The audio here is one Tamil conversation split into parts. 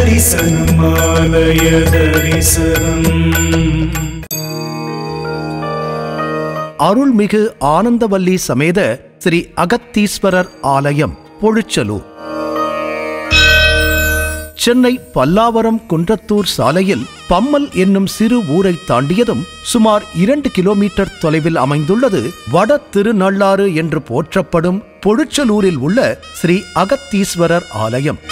தரிசனம் ஆலய தரிசனம் அருள்மிகு ஆனந்தவல்லி சமேத ஸ்ரீ அகத்தீஸ்வரர் ஆலயம் பொழுச்சலூர் சென்னை பல்லாவரம் குன்றத்தூர் சாலையில் பம்மல் என்னும் சிறு ஊரை தாண்டியதும் சுமார் இரண்டு கிலோமீட்டர் தொலைவில் அமைந்துள்ளது வட திருநள்ளாறு என்று போற்றப்படும் பொழுச்சலூரில் உள்ள ஸ்ரீ அகத்தீஸ்வரர் ஆலயம்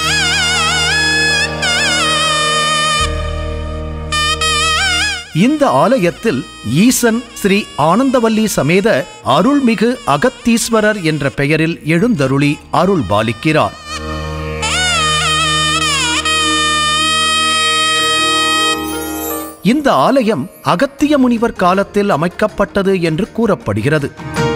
இந்த ஆலயத்தில் ஈசன் ஸ்ரீ ஆனந்தவல்லி சமேத அருள்மிகு அகத்தீஸ்வரர் என்ற பெயரில் எழுந்தருளி அருள் பாலிக்கிறார் இந்த ஆலயம் அகத்திய முனிவர் காலத்தில் அமைக்கப்பட்டது என்று கூறப்படுகிறது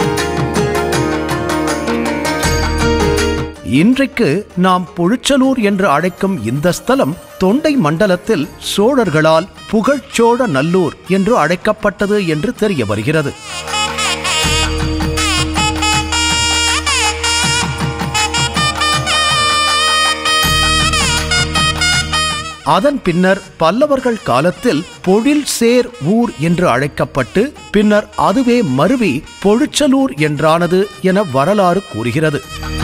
இன்றைக்கு நாம் பொழுச்சலூர் என்று அழைக்கும் இந்த ஸ்தலம் தொண்டை மண்டலத்தில் சோழர்களால் புகழ்ச்சோழ நல்லூர் என்று அழைக்கப்பட்டது என்று தெரிய வருகிறது அதன் பின்னர் பல்லவர்கள் காலத்தில் பொழில் சேர் ஊர் என்று அழைக்கப்பட்டு பின்னர் அதுவே மருவி பொழுச்சலூர் என்றானது என வரலாறு கூறுகிறது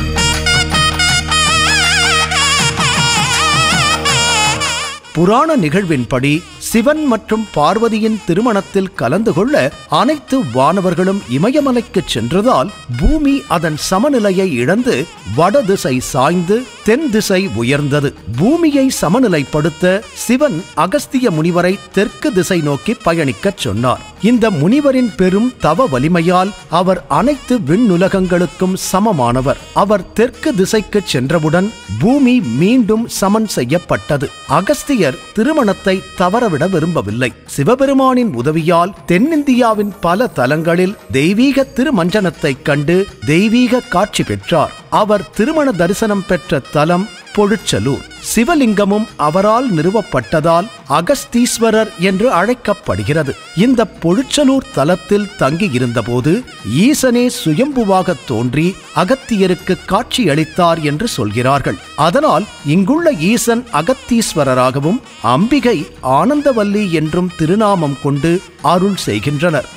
புராண நிகழ்வின்படி சிவன் மற்றும் பார்வதியின் திருமணத்தில் கலந்து கொள்ள அனைத்து வானவர்களும் இமயமலைக்கு சென்றதால் பூமி அதன் சமநிலையை இழந்து வடதிசை சாய்ந்து தென் திசை உயர்ந்தது பூமியை சமநிலைப்படுத்த சிவன் அகஸ்திய முனிவரை தெற்கு திசை நோக்கி பயணிக்கச் சொன்னார் இந்த முனிவரின் பெரும் தவ வலிமையால் அவர் அனைத்து விண்ணுலகங்களுக்கும் சமமானவர் அவர் தெற்கு திசைக்கு சென்றவுடன் பூமி மீண்டும் சமன் செய்யப்பட்டது அகஸ்தியர் திருமணத்தை தவறவிட விரும்பவில்லை சிவபெருமானின் உதவியால் தென்னிந்தியாவின் பல தலங்களில் தெய்வீக திருமஞ்சனத்தைக் கண்டு தெய்வீக காட்சி பெற்றார் அவர் திருமண தரிசனம் பெற்ற தலம் பொழுச்சலூர் சிவலிங்கமும் அவரால் நிறுவப்பட்டதால் அகஸ்தீஸ்வரர் என்று அழைக்கப்படுகிறது இந்த பொழுச்சலூர் தலத்தில் தங்கியிருந்தபோது ஈசனே சுயம்புவாக தோன்றி அகத்தியருக்கு காட்சி அளித்தார் என்று சொல்கிறார்கள் அதனால் இங்குள்ள ஈசன் அகத்தீஸ்வரராகவும் அம்பிகை ஆனந்தவல்லி என்றும் திருநாமம் கொண்டு அருள் செய்கின்றனர்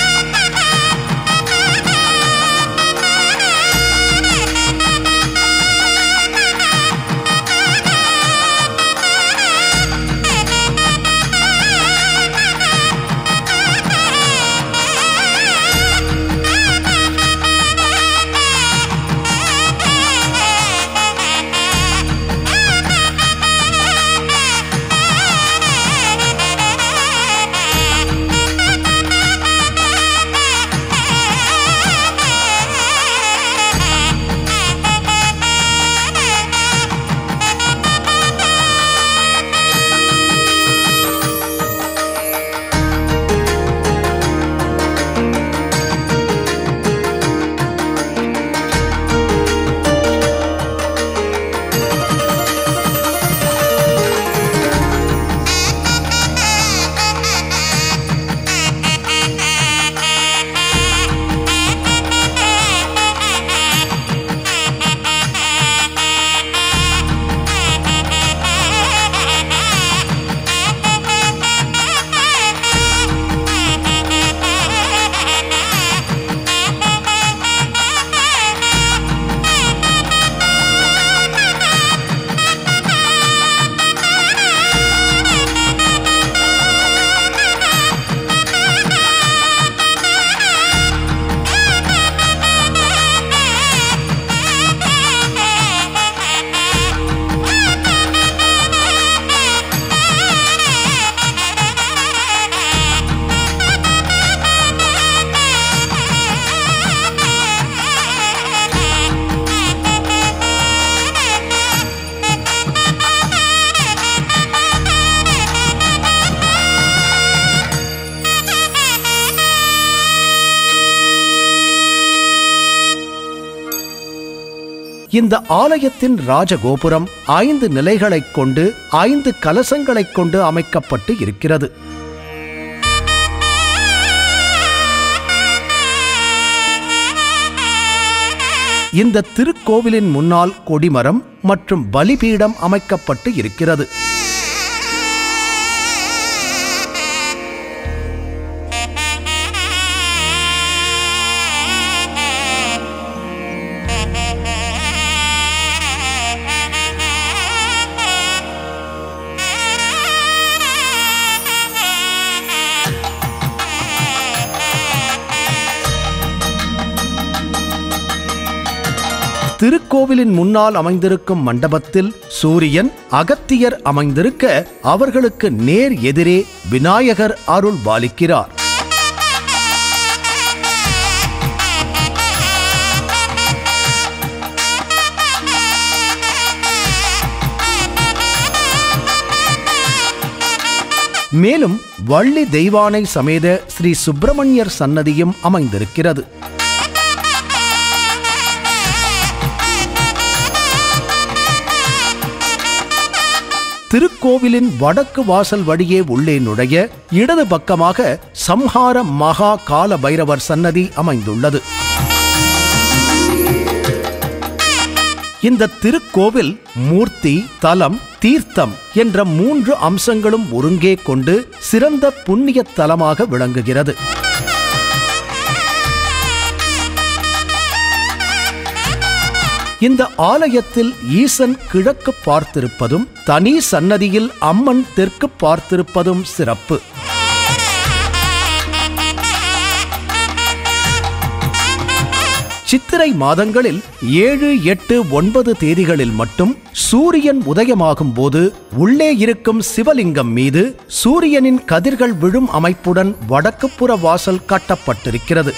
இந்த ஆலயத்தின் ராஜகோபுரம் ஐந்து நிலைகளைக் கொண்டு ஐந்து கலசங்களைக் கொண்டு அமைக்கப்பட்டு இருக்கிறது இந்த திருக்கோவிலின் முன்னால் கொடிமரம் மற்றும் பலிபீடம் அமைக்கப்பட்டு இருக்கிறது திருக்கோவிலின் முன்னால் அமைந்திருக்கும் மண்டபத்தில் சூரியன் அகத்தியர் அமைந்திருக்க அவர்களுக்கு நேர் எதிரே விநாயகர் அருள் பாலிக்கிறார் மேலும் வள்ளி தெய்வானை சமேத ஸ்ரீ சுப்பிரமணியர் சன்னதியும் அமைந்திருக்கிறது திருக்கோவிலின் வடக்கு வாசல் வழியே உள்ளே நுழைய இடது பக்கமாக சம்ஹார மகா கால பைரவர் சன்னதி அமைந்துள்ளது இந்த திருக்கோவில் மூர்த்தி தலம் தீர்த்தம் என்ற மூன்று அம்சங்களும் ஒருங்கே கொண்டு சிறந்த புண்ணிய தலமாக விளங்குகிறது இந்த ஆலயத்தில் ஈசன் கிழக்கு பார்த்திருப்பதும் தனி சன்னதியில் அம்மன் தெற்கு பார்த்திருப்பதும் சிறப்பு சித்திரை மாதங்களில் ஏழு எட்டு ஒன்பது தேதிகளில் மட்டும் சூரியன் உதயமாகும் போது உள்ளே இருக்கும் சிவலிங்கம் மீது சூரியனின் கதிர்கள் விழும் அமைப்புடன் வடக்குப்புற வாசல் கட்டப்பட்டிருக்கிறது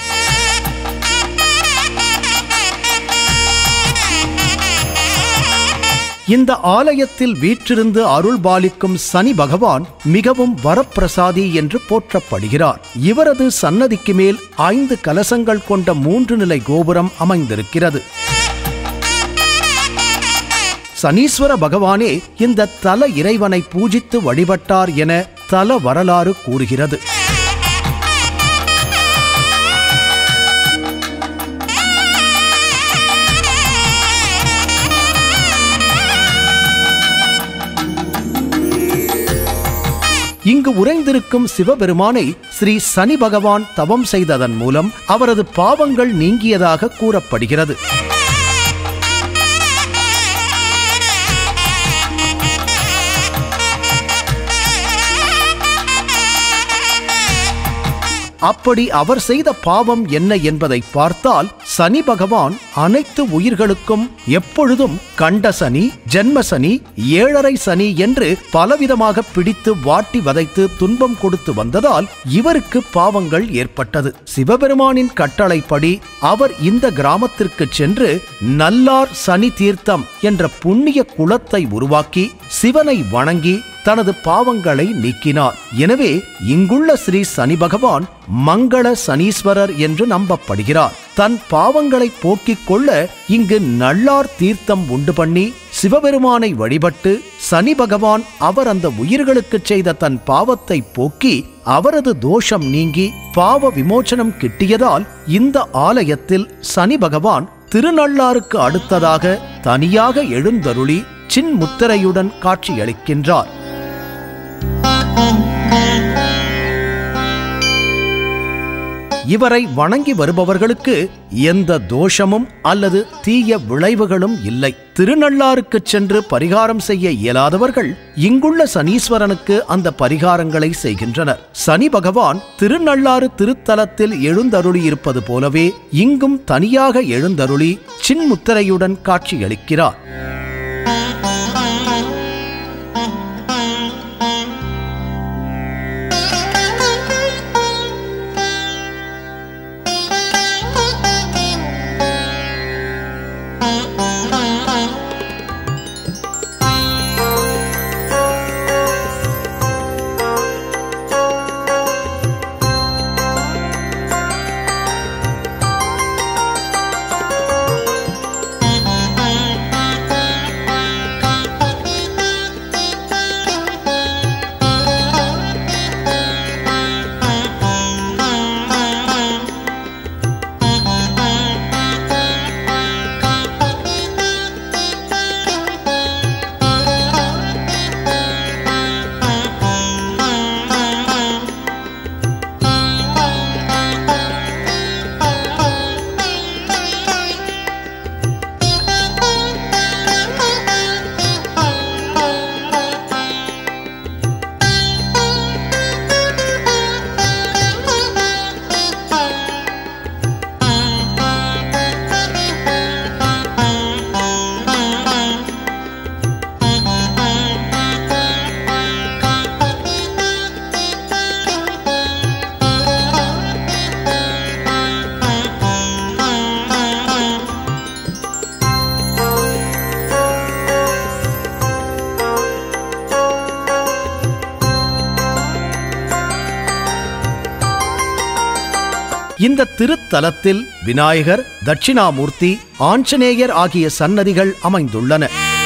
இந்த ஆலயத்தில் வீற்றிருந்து அருள் பாலிக்கும் சனி பகவான் மிகவும் வரப்பிரசாதி என்று போற்றப்படுகிறார் இவரது சன்னதிக்கு மேல் ஐந்து கலசங்கள் கொண்ட மூன்று நிலை கோபுரம் அமைந்திருக்கிறது சனீஸ்வர பகவானே இந்த தல இறைவனை பூஜித்து வழிபட்டார் என தல வரலாறு கூறுகிறது இங்கு உறைந்திருக்கும் சிவபெருமானை ஸ்ரீ சனி பகவான் தவம் செய்ததன் மூலம் அவரது பாவங்கள் நீங்கியதாக கூறப்படுகிறது அப்படி அவர் செய்த பாவம் என்ன என்பதை பார்த்தால் சனி பகவான் அனைத்து உயிர்களுக்கும் எப்பொழுதும் கண்ட சனி ஜென்ம சனி ஏழரை சனி என்று பலவிதமாக பிடித்து வாட்டி வதைத்து துன்பம் கொடுத்து வந்ததால் இவருக்கு பாவங்கள் ஏற்பட்டது சிவபெருமானின் கட்டளைப்படி அவர் இந்த கிராமத்திற்கு சென்று நல்லார் சனி தீர்த்தம் என்ற புண்ணிய குளத்தை உருவாக்கி சிவனை வணங்கி தனது பாவங்களை நீக்கினார் எனவே இங்குள்ள ஸ்ரீ சனி பகவான் மங்கள சனீஸ்வரர் என்று நம்பப்படுகிறார் தன் பாவங்களை போக்கிக் கொள்ள இங்கு நல்லார் தீர்த்தம் உண்டு பண்ணி சிவபெருமானை வழிபட்டு சனி பகவான் அவர் அந்த உயிர்களுக்கு செய்த தன் பாவத்தை போக்கி அவரது தோஷம் நீங்கி பாவ விமோசனம் கிட்டியதால் இந்த ஆலயத்தில் சனி பகவான் திருநள்ளாருக்கு அடுத்ததாக தனியாக எழுந்தருளி சின்முத்திரையுடன் காட்சியளிக்கின்றார் இவரை வணங்கி வருபவர்களுக்கு எந்த தோஷமும் அல்லது தீய விளைவுகளும் இல்லை திருநள்ளாருக்கு சென்று பரிகாரம் செய்ய இயலாதவர்கள் இங்குள்ள சனீஸ்வரனுக்கு அந்த பரிகாரங்களை செய்கின்றனர் சனி பகவான் திருநள்ளாறு திருத்தலத்தில் எழுந்தருளியிருப்பது போலவே இங்கும் தனியாக எழுந்தருளி சின்முத்திரையுடன் காட்சியளிக்கிறார் இந்த திருத்தலத்தில் விநாயகர் தட்சிணாமூர்த்தி ஆஞ்சநேயர் ஆகிய சன்னதிகள் அமைந்துள்ளன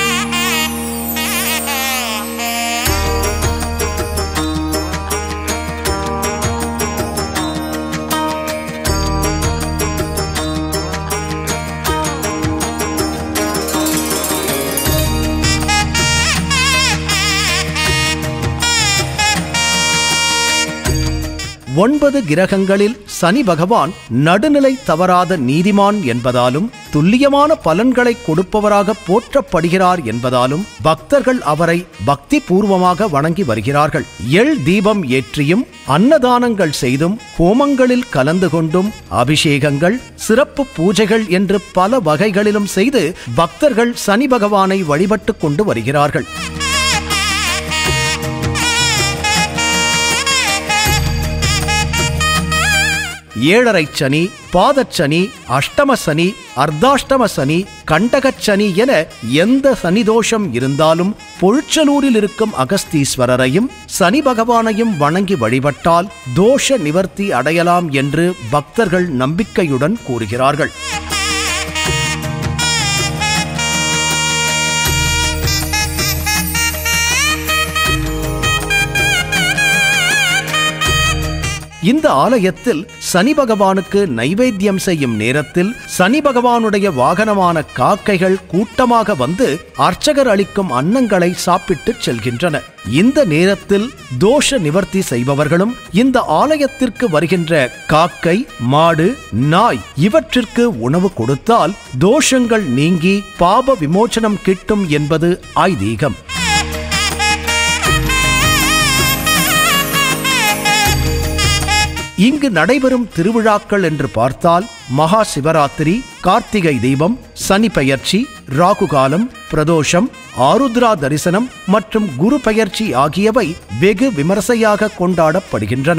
ஒன்பது கிரகங்களில் சனி பகவான் நடுநிலை தவறாத நீதிமான் என்பதாலும் துல்லியமான பலன்களை கொடுப்பவராக போற்றப்படுகிறார் என்பதாலும் பக்தர்கள் அவரை பக்தி பூர்வமாக வணங்கி வருகிறார்கள் எள் தீபம் ஏற்றியும் அன்னதானங்கள் செய்தும் ஹோமங்களில் கலந்து கொண்டும் அபிஷேகங்கள் சிறப்பு பூஜைகள் என்று பல வகைகளிலும் செய்து பக்தர்கள் சனி பகவானை வழிபட்டுக் கொண்டு வருகிறார்கள் ஏழரை சனி பாதச்சனி அஷ்டம சனி அர்த்தாஷ்டம சனி கண்டகச் சனி என எந்த சனி தோஷம் இருந்தாலும் பொழுச்சலூரில் இருக்கும் அகஸ்தீஸ்வரரையும் சனி பகவானையும் வணங்கி வழிபட்டால் தோஷ நிவர்த்தி அடையலாம் என்று பக்தர்கள் நம்பிக்கையுடன் கூறுகிறார்கள் இந்த ஆலயத்தில் சனி பகவானுக்கு நைவேத்தியம் செய்யும் நேரத்தில் சனி பகவானுடைய வாகனமான காக்கைகள் கூட்டமாக வந்து அர்ச்சகர் அளிக்கும் அன்னங்களை சாப்பிட்டு செல்கின்றன இந்த நேரத்தில் தோஷ நிவர்த்தி செய்பவர்களும் இந்த ஆலயத்திற்கு வருகின்ற காக்கை மாடு நாய் இவற்றிற்கு உணவு கொடுத்தால் தோஷங்கள் நீங்கி பாப விமோசனம் கிட்டும் என்பது ஐதீகம் இங்கு நடைபெறும் திருவிழாக்கள் என்று பார்த்தால் மகா சிவராத்திரி கார்த்திகை தீபம் சனி பெயர்ச்சி ராகுகாலம் பிரதோஷம் ஆருத்ரா தரிசனம் மற்றும் குரு பெயர்ச்சி ஆகியவை வெகு விமர்சையாக கொண்டாடப்படுகின்றன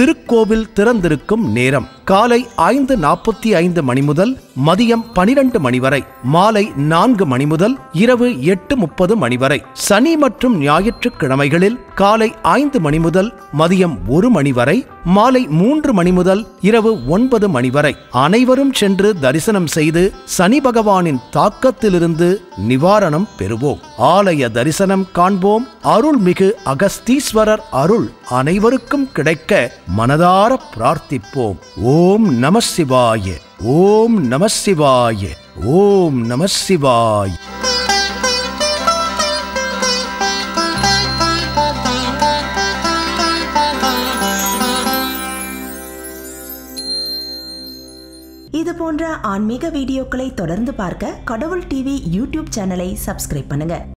திருக்கோவில் திறந்திருக்கும் நேரம் காலை ஐந்து நாற்பத்தி ஐந்து மணி முதல் மதியம் பனிரெண்டு மணி வரை மாலை நான்கு மணி முதல் இரவு எட்டு முப்பது மணி வரை சனி மற்றும் ஞாயிற்றுக்கிழமைகளில் காலை ஐந்து மணி முதல் மதியம் ஒரு மணி வரை மாலை மூன்று மணி முதல் இரவு ஒன்பது மணி வரை அனைவரும் சென்று தரிசனம் செய்து சனி பகவானின் தாக்கத்திலிருந்து நிவாரணம் பெறுவோம் ஆலய தரிசனம் காண்போம் அருள்மிகு அகஸ்தீஸ்வரர் அருள் அனைவருக்கும் கிடைக்க மனதார பிரார்த்திப்போம் ஓம் நம சிவாய ஓம் நம சிவாய ஓம் நம சிவாய இது போன்ற ஆன்மீக வீடியோக்களை தொடர்ந்து பார்க்க கடவுள் டிவி யூடியூப் சேனலை சப்ஸ்கிரைப் பண்ணுங்க